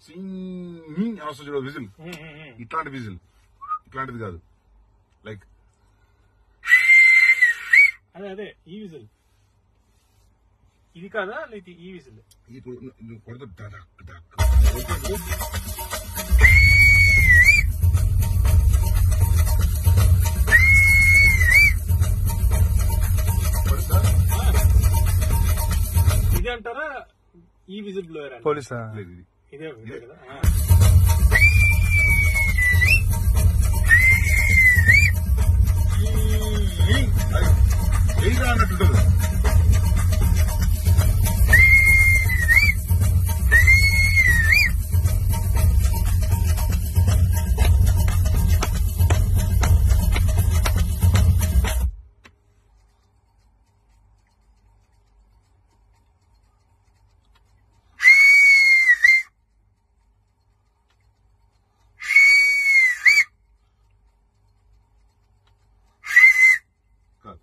సింగ్ అవసరం చూడ విజిల్ ఉమ్, ఉమ్, ఉమ్. ఇట్లాంటి విజిల్ ఇట్లాంటిది కాదు లైక్ అదే అదే ఈ విజిల్ ఇది కాదా లేదా ఈ విజిల్ ఇప్పుడు నువ్వు కొడతా డడక్ డక్. కొడతా? ఇది అంటారా ఈ విజిల్ బ్లోయర్ అంటారా? పోలీసా లేదు ఇది. ఇదే ఇదే కదా ఆ. అది ఏంటా అన్నట్టుంటది కాదు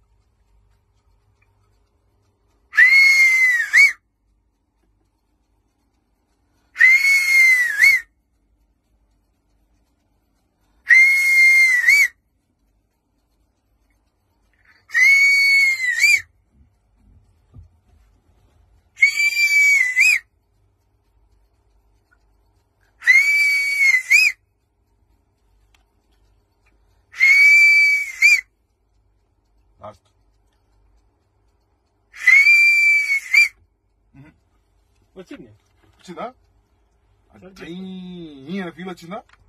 లాస్ట్ వచ్చింది వచ్చిందా అది ట్రై అనే ఫీల్ వచ్చిందా